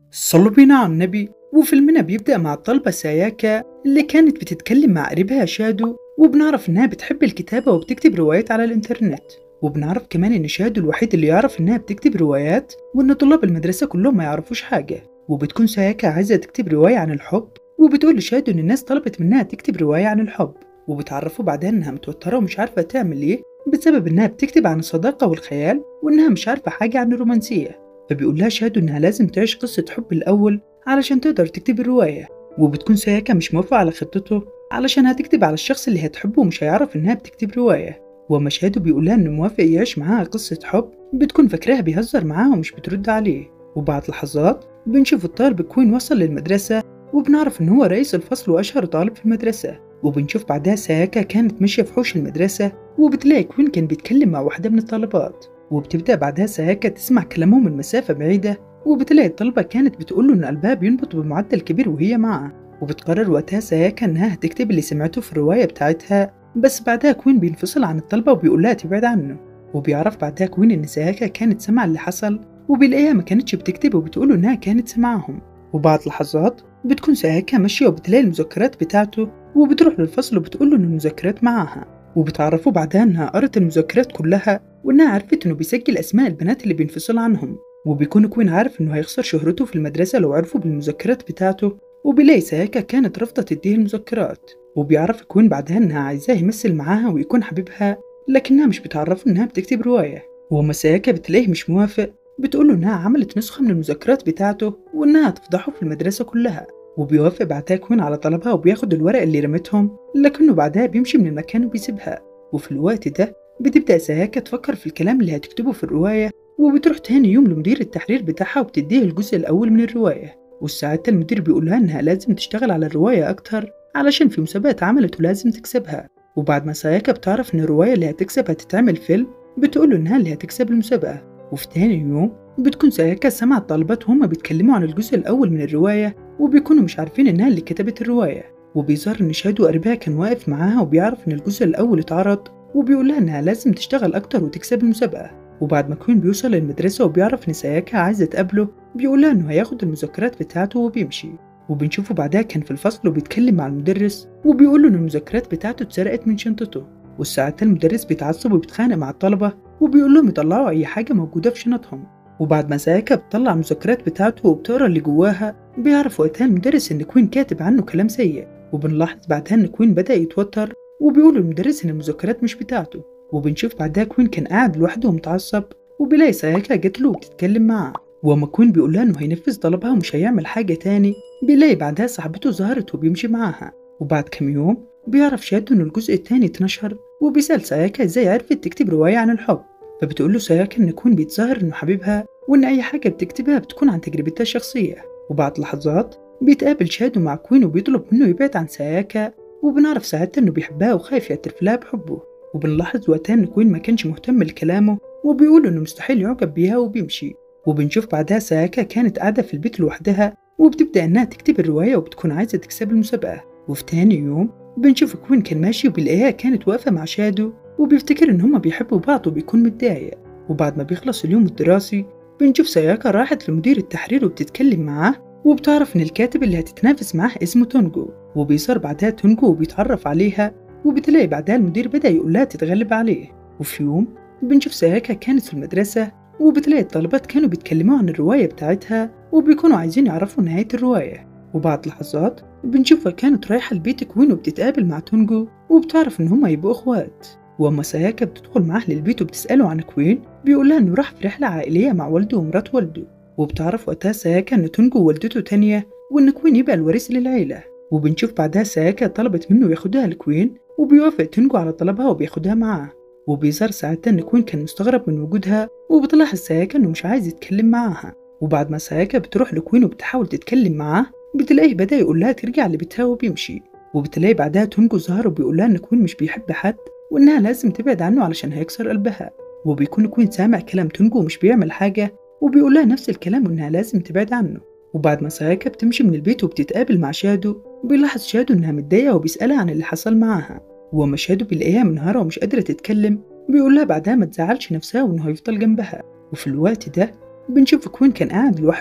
صلوا بينا على النبي وفيلمنا بيبدأ مع الطلبة ساياكا اللي كانت بتتكلم مع قريبها شادو وبنعرف إنها بتحب الكتابة وبتكتب روايات على الإنترنت وبنعرف كمان إن شادو الوحيد اللي يعرف إنها بتكتب روايات وإن طلاب المدرسة كلهم ما يعرفوش حاجة وبتكون ساياكا عايزة تكتب رواية عن الحب وبتقول لشادو إن الناس طلبت منها تكتب رواية عن الحب وبتعرفه بعدها إنها متوترة ومش عارفة تعمل إيه بسبب إنها بتكتب عن الصداقة والخيال وإنها مش عارفة حاجة عن الرومانسية فبيقول لها شادو إنها لازم تعيش قصة حب الأول علشان تقدر تكتب الرواية وبتكون ساياكا مش موافقة على خطته علشان هتكتب على الشخص اللي هتحبه ومش هيعرف إنها بتكتب رواية وأما شادو بيقول لها إنه موافق يعيش معاها قصة حب بتكون فاكراها بيهزر معاها ومش بترد عليه وبعد لحظات بنشوف الطالب كوين وصل للمدرسة وبنعرف إن هو رئيس الفصل وأشهر طالب في المدرسة وبنشوف بعدها ساياكا كانت ماشية في حوش المدرسة وبتلاقي كوين كان بيتكلم مع واحدة من الطالبات وبتبدأ بعدها ساياكا تسمع كلامهم من مسافة بعيدة وبتلاقي الطلبة كانت بتقوله إن قلبها بينبض بمعدل كبير وهي معاه وبتقرر وقتها ساياكا إنها هتكتب اللي سمعته في الرواية بتاعتها بس بعدها كوين بينفصل عن الطلبة وبيقول لها تبعد عنه وبيعرف بعدها كوين إن ساياكا كانت سامعة اللي حصل وبيلاقيها ما كانتش بتكتب وبتقوله إنها كانت سامعاهم وبعد لحظات بتكون ساياكا ماشية وبتلاقي المذكرات بتاعته وبتروح للفصل وبتقوله إن المذكرات معاها وبتعرفه بعدها إنها قرت المذكرات كلها وإنها عرفت إنه بيسجل أسماء البنات اللي بينفصل عنهم وبيكون كوين عارف إنه هيخسر شهرته في المدرسة لو عرفوا بالمذكرات بتاعته وبيلاقي ساياكا كانت رافضة تديه المذكرات وبيعرف كوين بعدها إنها عايزاه يمثل معاها ويكون حبيبها لكنها مش بتعرفه إنها بتكتب رواية وأما ساياكا بتلاقيه مش موافق بتقوله إنها عملت نسخة من المذكرات بتاعته وإنها هتفضحه في المدرسة كلها وبيوافق بعدها كوين على طلبها وبياخد الورق اللي رمتهم لكنه بعدها بيمشي من المكان وبيسيبها وفي الوقت ده بتبدأ ساياكا تفكر في الكلام اللي هتكتبه في الرواية وبتروح تاني يوم لمدير التحرير بتاعها وبتديه الجزء الأول من الرواية وساعتها المدير بيقول لها إنها لازم تشتغل على الرواية أكتر علشان في مسابقة اتعملت ولازم تكسبها وبعد ما ساياكا بتعرف إن الرواية اللي هتكسب هتتعمل فيلم بتقوله إنها اللي هتكسب المسابقة وفي تاني يوم بتكون ساياكا سمعت الطلبات وهما بيتكلموا عن الجزء الأول من الرواية وبيكونوا مش عارفين إنها اللي كتبت الرواية وبيظهر إن شادو قريبها كان واقف معاها وبيعرف إن الجزء الأول اتعرض وبيقول لها إنها لازم تشتغل أكتر وتكسب المسابقة وبعد ما كوين بيوصل للمدرسة وبيعرف إن ساياكا عايزة تقابله بيقول لها إنه هياخد المذكرات بتاعته وبيمشي وبنشوفه بعدها كان في الفصل وبيتكلم مع المدرس وبيقول له إن المذكرات بتاعته اتسرقت من شنطته وساعتها المدرس بيتعصب وبيتخانق مع الطلبة وبيقول لهم يطلعوا أي حاجة موجودة في شنطهم وبعد ما ساياكا بتطلع المذكرات بتاعته وبتقرا اللي جواها بيعرف وقتها المدرس إن كوين كاتب عنه كلام سيء وبنلاحظ بعدها إن كوين بدأ يتوتر وبيقول للمدرس إن المذكرات مش بتاعته وبنشوف بعدها كوين كان قاعد لوحده ومتعصب وبيلاقي ساياكا جت له وبتتكلم معاه وأما كوين بيقول لها إنه هينفذ طلبها ومش هيعمل حاجة تاني بيلاقي بعدها صاحبته ظهرت وبيمشي معاها وبعد كام يوم بيعرف شادو إن الجزء التاني اتنشر وبيسأل ساياكا إزاي عرفت تكتب رواية عن الحب فبتقول له ساياكا إن كوين بيتظاهر إنه حبيبها وإن أي حاجة بتكتبها بتكون عن تجربتها الشخصية وبعد لحظات بيتقابل شادو مع كوين وبيطلب منه يبعد عن ساياكا وبنعرف ساعتها إنه بيحبها وخايف يعترف لها بحبه وبنلاحظ وقتها إن كوين ما كانش مهتم لكلامه وبيقول إنه مستحيل يعجب بيها وبيمشي وبنشوف بعدها ساياكا كانت قاعدة في البيت لوحدها وبتبدأ إنها تكتب الرواية وبتكون عايزة تكسب المسابقة وفي تاني يوم بنشوف كوين كان ماشي وبيلاقيها كانت واقفة مع شادو وبيفتكر إن هما بيحبوا بعض وبيكون متضايق وبعد ما بيخلص اليوم الدراسي بنشوف ساياكا راحت لمدير التحرير وبتتكلم معاه وبتعرف إن الكاتب اللي هتتنافس معاه اسمه تونجو وبيصير بعدها تونجو وبيتعرف عليها وبتلاقي بعدها المدير بدأ يقول لها تتغلب عليه وفي يوم بنشوف ساياكا كانت في المدرسة وبتلاقي الطلبات كانوا بيتكلموا عن الرواية بتاعتها وبيكونوا عايزين يعرفوا نهاية الرواية وبعد لحظات بنشوفها كانت رايحة البيت كوين وبتتقابل مع تونجو وبتعرف إن هما يبقوا إخوات وأما ساياكا بتدخل معاه للبيت وبتسأله عن كوين بيقول لها إنه راح في رحلة عائلية مع والده ومرات والده وبتعرف وقتها ساياكا إن تونجو والدته تانية وإن كوين يبقى الوريث للعيلة وبنشوف بعدها ساياكا طلبت منه ياخدها لكوين وبيوافق تونجو على طلبها وبياخدها معاه وبيظهر ساعتها إن كوين كان مستغرب من وجودها وبتلاحظ ساياكا إنه مش عايز يتكلم معاها وبعد ما ساياكا بتروح لكوين وبتحاول تتكلم معاه بتلاقيه بدأ يقول لها ترجع لبيتها وبيمشي وبتلاقي بعدها تونجو ظهر وبيقول لها إن كوين مش بيحب حد وإنها لازم تبعد عنه علشان هيكسر قلبها وبيكون كوين سامع كلام تونجو ومش بيعمل حاجة وبيقول لها نفس الكلام وإنها لازم تبعد عنه وبعد ما ساياكا بتمشي من البيت وبتتقابل مع شادو بيلاحظ شادو إنها متضايقة وبيسألها عن اللي حصل معاها وأما شادو بيلاقيها منهارة ومش قادرة تتكلم بيقول لها بعدها ما تزعلش نفسها وإنه هيفضل جنبها وفي الوقت ده بنشوف كوين كان قاعد لوحده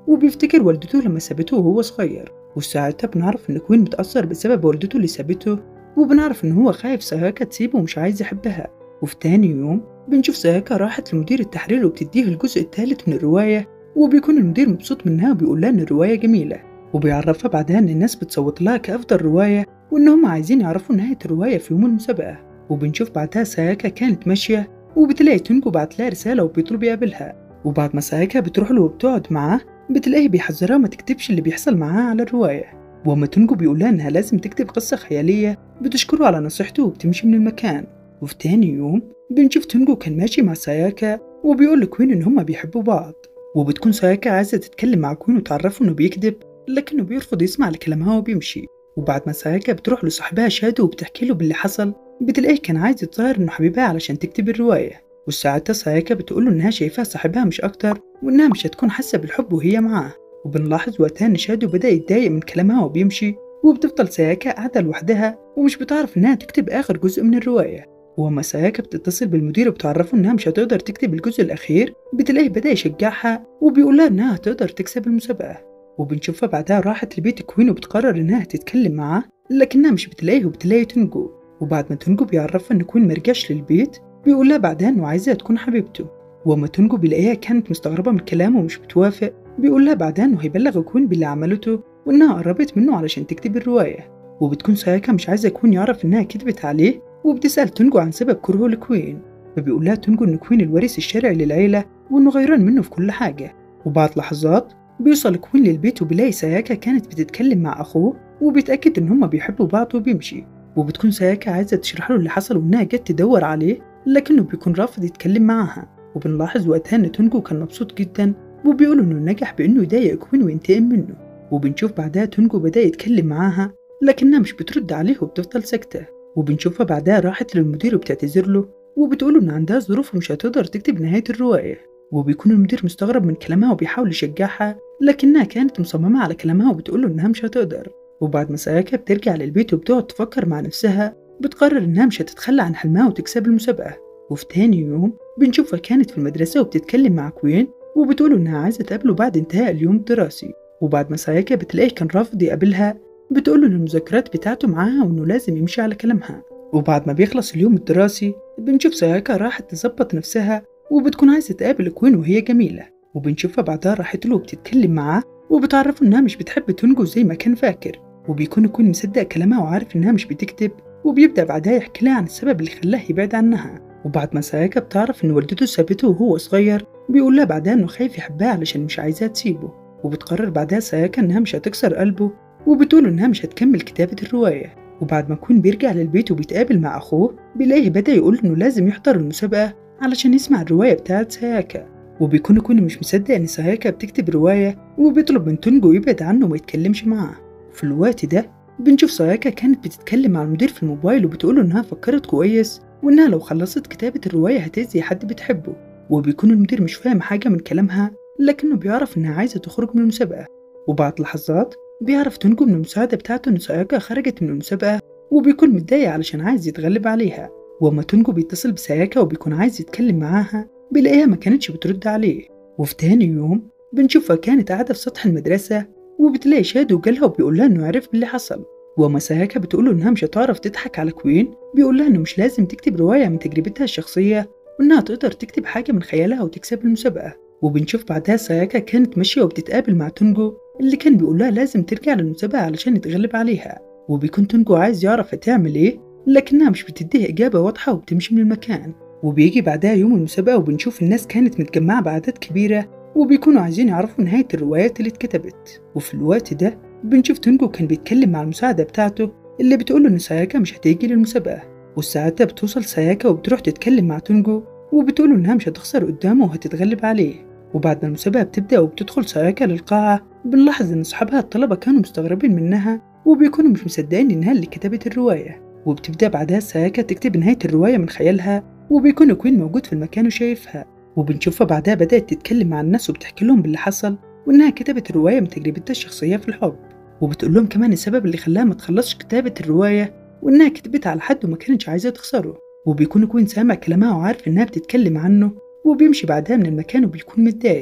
وبيفتكر والدته لما سابته وهو صغير وساعتها بنعرف إن كوين متأثر بسبب والدته اللي سابته وبنعرف إن هو خايف ساياكا تسيبه ومش عايز يحبها وفي تاني يوم بنشوف ساياكا راحت لمدير التحرير وبتديه الجزء الثالث من الرواية وبيكون المدير مبسوط منها وبيقول لها إن الرواية جميلة وبيعرفها بعدها إن الناس بتصوت لها كأفضل رواية وإن هم عايزين يعرفوا نهاية الرواية في يوم المسابقة وبنشوف بعدها ساياكا كانت ماشية وبتلاقي تونجو بعت لها رسالة وبيطلب يقابلها وبعد ما ساياكا بتروح له وبتقعد معاه بتلاقيه بيحذرها ما تكتبش اللي بيحصل معاها على الرواية وأما تونجو بيقول لها إنها لازم تكتب قصة خيالية بتشكره على نصيحته وبتمشي من المكان وفي تاني يوم بنشوف تونجو كان ماشي مع ساياكا وبيقول لكوين إن هما بيحبوا بعض وبتكون ساياكا عايزة تتكلم مع كوين وتعرفه إنه بيكذب لكنه بيرفض يسمع لكلامها وبيمشي وبعد ما ساياكا بتروح لصاحبها شادو وبتحكي له باللي حصل بتلاقيه كان عايز يتظاهر إنه حبيبها علشان تكتب الرواية وساعتها ساياكا بتقوله إنها شايفاه صاحبها مش أكتر وإنها مش هتكون حاسة بالحب وهي معاه وبنلاحظ وقتها إن شادو بدأ يتضايق من كلامها وبيمشي وبتفضل ساياكا قاعدة لوحدها ومش بتعرف إنها تكتب آخر جزء من الرواية وأما ساياكا بتتصل بالمدير وبتعرفه إنها مش هتقدر تكتب الجزء الأخير بتلاقيه بدأ يشجعها وبيقول لها إنها هتقدر تكسب المسابقة وبنشوفها بعدها راحت لبيت كوين وبتقرر إنها تتكلم معاه لكنها مش بتلاقيه وبتلاقي تونجو وبعد ما تونجو بيعرفها إن كوين مرجعش للبيت بيقول لها بعدها إنه عايزها تكون حبيبته وأما تونجو بيلاقيها كانت مستغربة من كلامه ومش بتوافق بيقول لها بعدها إنه هيبلغ كوين باللي عملته وإنها قربت منه علشان تكتب الرواية وبتكون سايكا مش عايزة كوين يعرف إنها كتبت عليه وبتسأل تونجو عن سبب كرهه لكوين فبيقول لها تونجو إن كوين الوارث الشرعي للعيلة وإنه غيران منه في كل حاجة وبعد لحظات بيوصل كوين للبيت وبيلاقي ساياكا كانت بتتكلم مع أخوه وبيتأكد إن هما بيحبوا بعض وبيمشي وبتكون ساياكا عايزة تشرح له اللي حصل وإنها جت تدور عليه لكنه بيكون رافض يتكلم معاها وبنلاحظ وقتها إن تونجو كان مبسوط جدا وبيقول إنه نجح بإنه يضايق كوين وينتقم منه وبنشوف بعدها تونجو بدأ يتكلم معاها لكنها مش بترد عليه وبتفضل ساكتة وبنشوفها بعدها راحت للمدير وبتعتذر له وبتقوله إن عندها ظروف ومش هتقدر تكتب نهاية الرواية وبيكون المدير مستغرب من كلامها وبيحاول يشجعها لكنها كانت مصممة على كلامها وبتقوله إنها مش هتقدر وبعد ما ساياكا بترجع للبيت وبتقعد تفكر مع نفسها بتقرر إنها مش هتتخلى عن حلمها وتكسب المسابقة وفي تاني يوم بنشوفها كانت في المدرسة وبتتكلم مع كوين وبتقوله إنها عايزة تقابله بعد انتهاء اليوم الدراسي وبعد ما ساياكا بتلاقيه كان رافض يقابلها بتقوله إن المذكرات بتاعته معاها وإنه لازم يمشي على كلامها وبعد ما بيخلص اليوم الدراسي بنشوف ساياكا راحت تظبط نفسها وبتكون عايزة تقابل كوين وهي جميلة وبنشوفها بعدها راحت له وبتتكلم معاه وبتعرفه إنها مش بتحب تونجو زي ما كان فاكر وبيكون كوين مصدق كلامها وعارف إنها مش بتكتب وبيبدأ بعدها يحكي لها عن السبب اللي خلاه يبعد عنها وبعد ما ساياكا بتعرف إن والدته سابته وهو صغير بيقول لها بعدها إنه خايف يحبها علشان مش عايزاها تسيبه وبتقرر بعدها ساياكا إنها مش هتكسر قلبه وبتقول إنها مش هتكمل كتابة الرواية وبعد ما كون بيرجع للبيت وبيتقابل مع أخوه بيلاقيه بدأ يقول إنه لازم يحضر المسابقة علشان يسمع الرواية بتاعت ساياكا وبيكون كون مش مصدق إن ساياكا بتكتب رواية وبيطلب من تونجو يبعد عنه وما يتكلمش معاه في الوقت ده بنشوف ساياكا كانت بتتكلم مع المدير في الموبايل وبتقوله إنها فكرت كويس وإنها لو خلصت كتابة الرواية هتأذي حد بتحبه وبيكون المدير مش فاهم حاجة من كلامها لكنه بيعرف إنها عايزة تخرج من المسابقة وبعد لحظات بيعرف تونجو من المساعدة بتاعته إن ساياكا خرجت من المسابقة وبيكون متضايق علشان عايز يتغلب عليها وأما تونجو بيتصل بساياكا وبيكون عايز يتكلم معاها بيلاقيها ما كانتش بترد عليه وفي تاني يوم بنشوفها كانت قاعدة في سطح المدرسة وبتلاقي شادو جالها وبيقول لها إنه عرف باللي حصل وأما ساياكا بتقوله إنها مش هتعرف تضحك على كوين بيقول لها إنه مش لازم تكتب رواية من تجربتها الشخصية وإنها تقدر تكتب حاجة من خيالها وتكسب المسابقة وبنشوف بعدها ساياكا كانت ماشية وبتتقابل مع تونجو اللي كان بيقول لها لازم ترجع للمسابقة علشان يتغلب عليها وبيكون تونجو عايز يعرف هتعمل إيه لكنها مش بتديه إجابة واضحة وبتمشي من المكان وبيجي بعدها يوم المسابقة وبنشوف الناس كانت متجمعة بأعداد كبيرة وبيكونوا عايزين يعرفوا نهاية الروايات اللي اتكتبت وفي الوقت ده بنشوف تونجو كان بيتكلم مع المساعدة بتاعته اللي بتقوله إن ساياكا مش هتيجي للمسابقة وساعتها بتوصل ساياكا وبتروح تتكلم مع تونجو وبتقوله إنها مش هتخسر قدامه وهتتغلب عليه وبعد ما المسابقة بتبدأ وبتدخل ساياكا للقاعة بنلاحظ إن صحابها الطلبة كانوا مستغربين منها وبيكونوا مش مصدقين إنها اللي كتبت الرواية وبتبدأ بعدها ساياكا تكتب نهاية الرواية من خيالها وبيكون كوين موجود في المكان وشايفها وبنشوفها بعدها بدأت تتكلم مع الناس وبتحكي لهم باللي حصل وإنها كتبت الرواية من تجربتها الشخصية في الحب وبتقول لهم كمان السبب اللي خلاها ما تخلصش كتابة الرواية وإنها كتبت على حد وما كانتش عايزة تخسره وبيكون كوين سامع كلامها وعارف إنها بتتكلم عنه وبيمشي بعدها من المكان وبيكون متضايق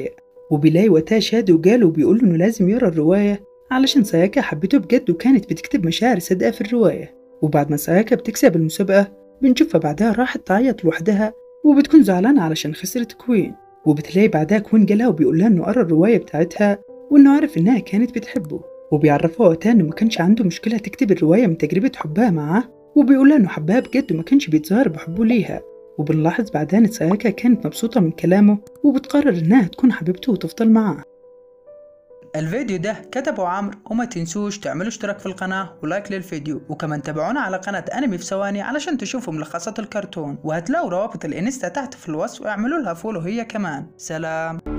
وبيلاقي وقتها شادو قاله وبيقول إنه لازم يقرا الرواية علشان ساياكا حبته بجد وكانت بتكتب مشاعر صادقة في الرواية وبعد ما ساياكا بتكسب المسابقة بنشوفها بعدها راحت تعيط لوحدها وبتكون زعلانة علشان خسرت كوين وبتلاقي بعدها كوين جالها وبيقول لها إنه قرا الرواية بتاعتها وإنه عارف إنها كانت بتحبه وبيعرفها وقتها إنه ما كانش عنده مشكلة تكتب الرواية من تجربة حبها معاه وبيقول لها إنه حبها بجد وما كانش بيتظاهر بحبه ليها وبنلاحظ بعدها إن ساياكا كانت مبسوطة من كلامه وبتقرر إنها تكون حبيبته وتفضل معاه الفيديو ده كتبه عمرو وما تنسوش تعملوا اشتراك في القناة ولايك للفيديو وكمان تابعونا على قناة انمي في ثواني علشان تشوفوا ملخصات الكرتون وهتلاقوا روابط الانستا تحت في الوصف واعملوا لها فولو هي كمان سلام